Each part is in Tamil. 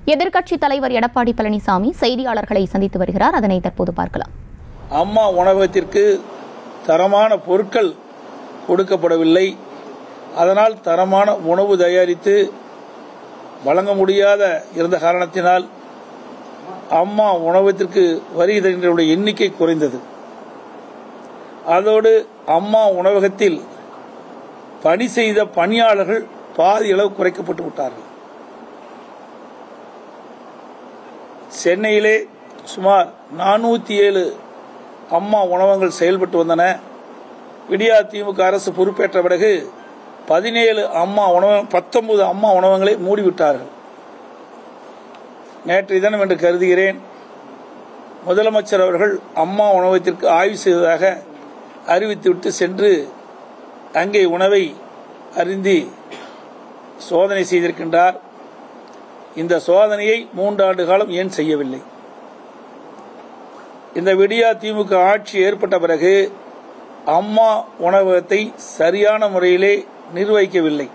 எதிர்க்கட்சித் தலைவர் எடப்பாடி பழனிசாமி செய்தியாளர்களை சந்தித்து வருகிறார் அதனை தற்போது பார்க்கலாம் அம்மா உணவகத்திற்கு தரமான பொருட்கள் கொடுக்கப்படவில்லை அதனால் தரமான உணவு தயாரித்து வழங்க முடியாத இருந்த காரணத்தினால் அம்மா உணவகத்திற்கு வருகை தருகின்றவருடைய எண்ணிக்கை குறைந்தது அதோடு அம்மா உணவகத்தில் பணி செய்த பணியாளர்கள் பாதி அளவு குறைக்கப்பட்டு விட்டார்கள் சென்னையிலே சுமார் நானூற்றி ஏழு அம்மா உணவகங்கள் செயல்பட்டு வந்தன விடியா திமுக அரசு பொறுப்பேற்ற பிறகு பதினேழு அம்மா உணவகம் பத்தொன்பது அம்மா உணவகங்களை மூடிவிட்டார்கள் நேற்றைய தினம் என்று கருதுகிறேன் முதலமைச்சர் அவர்கள் அம்மா உணவகத்திற்கு ஆய்வு செய்ததாக அறிவித்துவிட்டு சென்று அங்கே உணவை அருந்தி சோதனை செய்திருக்கின்றார் இந்த சோதனையை மூன்றாண்டு காலம் ஏன் செய்யவில்லை இந்த விடியா திமுக ஆட்சி ஏற்பட்ட பிறகு அம்மா உணவகத்தை சரியான முறையிலே நிர்வகிக்கவில்லை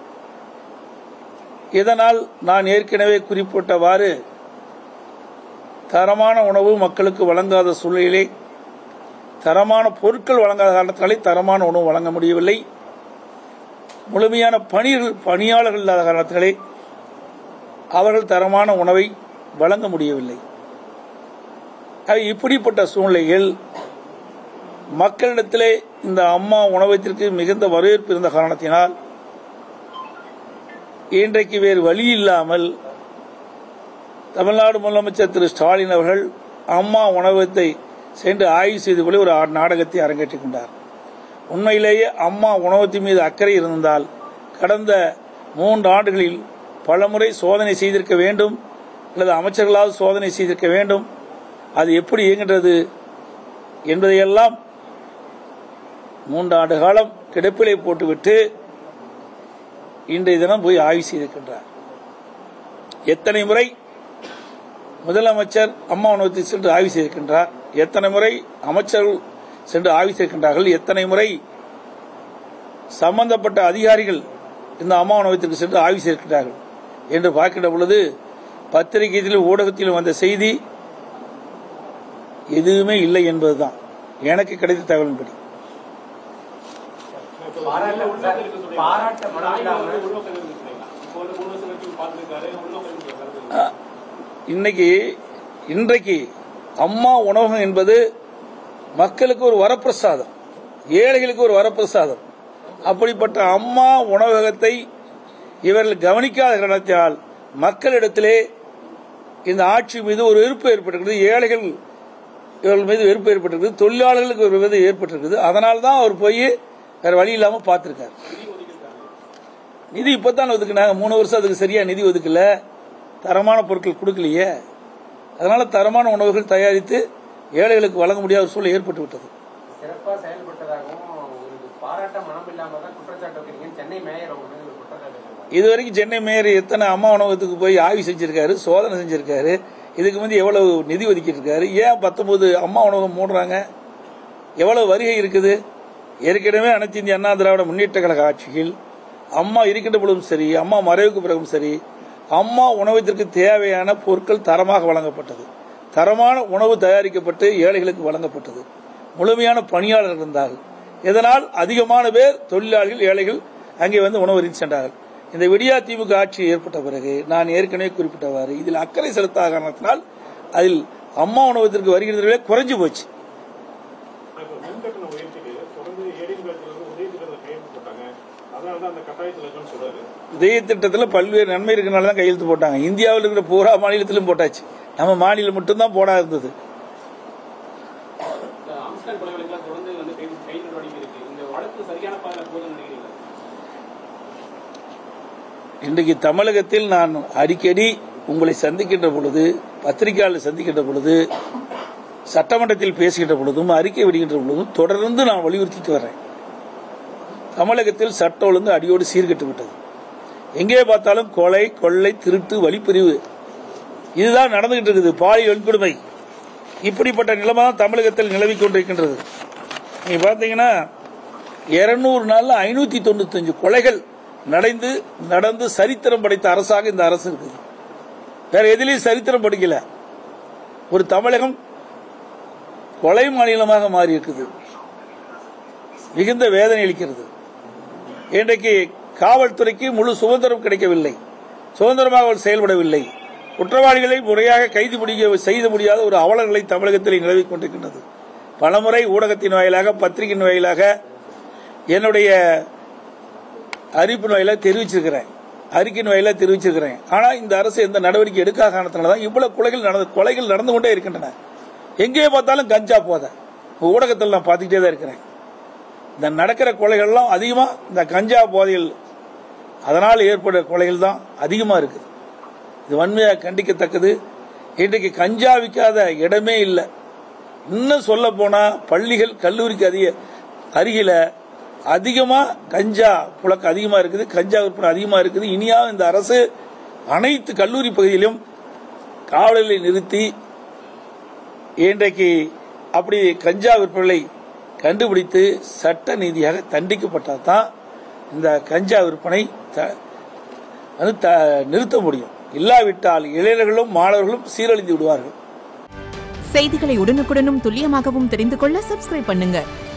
இதனால் நான் ஏற்கனவே குறிப்பிட்டவாறு தரமான உணவு மக்களுக்கு வழங்காத சூழ்நிலையிலே தரமான பொருட்கள் வழங்காத காரணத்தினாலே தரமான உணவு வழங்க முடியவில்லை முழுமையான பணிகள் பணியாளர்கள் இல்லாத காரணத்தினாலே அவர்கள் தரமான உணவை வழங்க முடியவில்லை ஆக இப்படிப்பட்ட சூழ்நிலையில் மக்களிடத்திலே இந்த அம்மா உணவகத்திற்கு மிகுந்த வரவேற்பு இருந்த காரணத்தினால் இன்றைக்கு வேறு வழி இல்லாமல் தமிழ்நாடு முதலமைச்சர் திரு ஸ்டாலின் அவர்கள் அம்மா உணவகத்தை சென்று ஆய்வு செய்து கொள்ள ஒரு நாடகத்தை அரங்கேற்றிக் கொண்டார் உண்மையிலேயே அம்மா உணவகத்தின் மீது அக்கறை இருந்தால் கடந்த மூன்று ஆண்டுகளில் பலமுறை சோதனை செய்திருக்க வேண்டும் அல்லது அமைச்சர்களால் சோதனை செய்திருக்க வேண்டும் அது எப்படி இயங்குகிறது என்பதையெல்லாம் மூன்றாண்டு காலம் கிடப்பிலை போட்டுவிட்டு இன்றைய தினம் போய் ஆய்வு செய்திருக்கின்றார் எத்தனை முறை முதலமைச்சர் அம்மா உணவகத்தை சென்று ஆய்வு செய்திருக்கின்றார் எத்தனை முறை அமைச்சர்கள் சென்று ஆய்வு செய்திருக்கின்றார்கள் எத்தனை முறை சம்பந்தப்பட்ட அதிகாரிகள் இந்த அம்மா உணவகத்திற்கு சென்று ஆய்வு செய்திருக்கிறார்கள் என்று பார்க்கின்ற பொழுது பத்திரிகையிலும் ஊடகத்திலும் வந்த செய்தி எதுவுமே இல்லை என்பதுதான் எனக்கு கிடைத்த தகவலின்படி பாராட்ட மனம் இல்லாம அஹ், இன்னைக்கு இன்றைக்கு அம்மா உணவகம் என்பது மக்களுக்கு ஒரு வரப்பிரசாதம் ஏழைகளுக்கு ஒரு வரப்பிரசாதம் அப்படிப்பட்ட அம்மா உணவகத்தை இவர்கள் கவனிக்காத காரணத்தால் மக்களிடத்திலே இந்த ஆட்சி மீது ஒரு வெறுப்பு ஏற்பட்டிருக்கிறது ஏழைகள் இவர்கள் மீது வெறுப்பு ஏற்பட்டிருக்குது தொழிலாளர்களுக்கு ஒரு விதம் ஏற்பட்டிருக்குது அதனால தான் அவர் போய் வேற வழி இல்லாம பார்த்திருக்காரு நிதி இப்பதான் ஒதுக்குனாங்க மூணு வருஷம் அதுக்கு சரியா நிதி ஒதுக்கல தரமான பொருட்கள் கொடுக்கலையே அதனால தரமான உணவுகள் தயாரித்து ஏழைகளுக்கு வழங்க முடியாத ஒரு சூழல் ஏற்பட்டு விட்டது சிறப்பா செயல்பட்டதாகவும் உங்களுக்கு பாராட்ட மனம் இல்லாம தான் குற்றச்சாட்டு வைக்கிறீங்க சென்னை மேயர் அவங்க மீது ஒரு குற்றச்சாட்டு வச்சிருக்காங்க. இதுவரைக்கும் சென்னை மேயர் எத்தனை அம்மா உணவகத்துக்கு போய் ஆய்வு செஞ்சிருக்காரு சோதனை செஞ்சிருக்காரு இதுக்கு வந்து எவ்வளவு நிதி ஒதுக்கிட்டு இருக்காரு ஏன் பத்தொன்பது அம்மா உணவகம் மூடுறாங்க எவ்வளவு வருகை இருக்குது ஏற்கனவே அனைத்து இந்திய அண்ணா திராவிட முன்னேற்ற கழக ஆட்சியில் அம்மா இருக்கின்ற பொழுதும் சரி அம்மா மறைவுக்கு பிறகும் சரி அம்மா உணவகத்திற்கு தேவையான பொருட்கள் தரமாக வழங்கப்பட்டது தரமான உணவு தயாரிக்கப்பட்டு ஏழைகளுக்கு வழங்கப்பட்டது முழுமையான பணியாளர்கள் இருந்தார்கள் இதனால் அதிகமான பேர் தொழிலாளிகள் ஏழைகள் அங்கே வந்து உணவருந்தி சென்றார்கள் இந்த விடியா திமுக ஆட்சி ஏற்பட்ட பிறகு நான் ஏற்கனவே குறிப்பிட்டவாறு இதில் அக்கறை செலுத்தாத காரணத்தினால் அதில் அம்மா உணவகத்திற்கு வருகிறவர்களே குறைஞ்சு போச்சு இப்ப மின்கட்டண உயர்த்திட்டு தொடர்ந்து ஏடிஎம் காலத்துல வந்து உதவி திட்டத்தில் கையெழுத்து போட்டாங்க அதனால தான் அந்த கட்டாயத்தில் இருக்குன்னு சொல்றாரு இதய திட்டத்தில் பல்வேறு நன்மை இருக்கனால தான் கையெழுத்து போட்டாங்க இந்தியாவில் இருக்கிற பூரா மாநிலத்திலும் போட்டாச்சு நம்ம மாநிலம் மட்டும்தான் போடா இருந்தது ஆம்ஸ்டாங் கொலைகளுக்கெல்லாம் தொடர்ந்து வந்து கைது கைது நடவடிக்கை இருக்கு இந்த வழக்கு சரியான பாதையில் போதும் நினைக்கிறீங்களா இன்றைக்கு தமிழகத்தில் நான் அடிக்கடி உங்களை சந்திக்கின்ற பொழுது பத்திரிகையாளர் சந்திக்கின்ற பொழுது சட்டமன்றத்தில் பேசுகின்ற பொழுதும் அறிக்கை விடுகின்ற பொழுதும் தொடர்ந்து நான் வலியுறுத்திட்டு வர்றேன் தமிழகத்தில் சட்ட ஒழுங்கு அடியோடு சீர்கெட்டு விட்டது எங்கே பார்த்தாலும் கொலை கொள்ளை திருட்டு வழிப்பிரிவு இதுதான் நடந்துகிட்டு இருக்குது பாலியல் வன்கொடுமை இப்படிப்பட்ட நிலைமை தான் தமிழகத்தில் நிலவிக் கொண்டிருக்கின்றது நீங்க பாத்தீங்கன்னா இருநூறு நாள்ல ஐநூத்தி தொண்ணூத்தஞ்சு கொலைகள் நடந்து நடந்து சரித்திரம் படைத்த அரசாக இந்த அரசு இருக்குது வேற எதிலையும் சரித்திரம் படிக்கல ஒரு தமிழகம் கொலை மாநிலமாக மாறி இருக்குது மிகுந்த வேதனை அளிக்கிறது இன்றைக்கு காவல்துறைக்கு முழு சுதந்திரம் கிடைக்கவில்லை சுதந்திரமாக அவள் செயல்படவில்லை குற்றவாளிகளை முறையாக கைது முடிய செய்த முடியாத ஒரு அவலநிலை தமிழகத்தில் நிலவிக் கொண்டிருக்கின்றது பலமுறை ஊடகத்தின் வாயிலாக பத்திரிகையின் வாயிலாக என்னுடைய அறிவிப்பின் வாயிலாக தெரிவிச்சிருக்கிறேன் அறிக்கையின் வாயிலாக தெரிவிச்சிருக்கிறேன் ஆனால் இந்த அரசு எந்த நடவடிக்கை எடுக்காத காரணத்தினால தான் இவ்வளவு கொலைகள் நடந்து கொலைகள் நடந்து கொண்டே இருக்கின்றன எங்கே பார்த்தாலும் கஞ்சா போத ஊடகத்தில் நான் பார்த்துக்கிட்டே தான் இருக்கிறேன் இந்த நடக்கிற கொலைகள்லாம் அதிகமாக இந்த கஞ்சா போதையில் அதனால் ஏற்படுற கொலைகள் தான் அதிகமாக இருக்குது இது வன்மையாக கண்டிக்கத்தக்கது இன்றைக்கு கஞ்சா விற்காத இடமே இல்லை இன்னும் சொல்ல போனால் பள்ளிகள் கல்லூரிக்கு அதிக அருகில அதிகமாக கஞ்சா புழக்க அதிகமாக இருக்குது கஞ்சா விற்பனை அதிகமாக இருக்குது இனியாவது இந்த அரசு அனைத்து கல்லூரி பகுதியிலும் காவலர்களை நிறுத்தி இன்றைக்கு அப்படி கஞ்சா விற்பனை கண்டுபிடித்து சட்ட நீதியாக தண்டிக்கப்பட்டால் தான் இந்த கஞ்சா விற்பனை த- வந்து த- நிறுத்த முடியும் இல்லாவிட்டால் இளைஞர்களும் மாணவர்களும் சீரழிந்து விடுவார்கள் செய்திகளை உடனுக்குடனும் துல்லியமாகவும் தெரிந்து கொள்ள சப்ஸ்கிரைப் பண்ணுங்க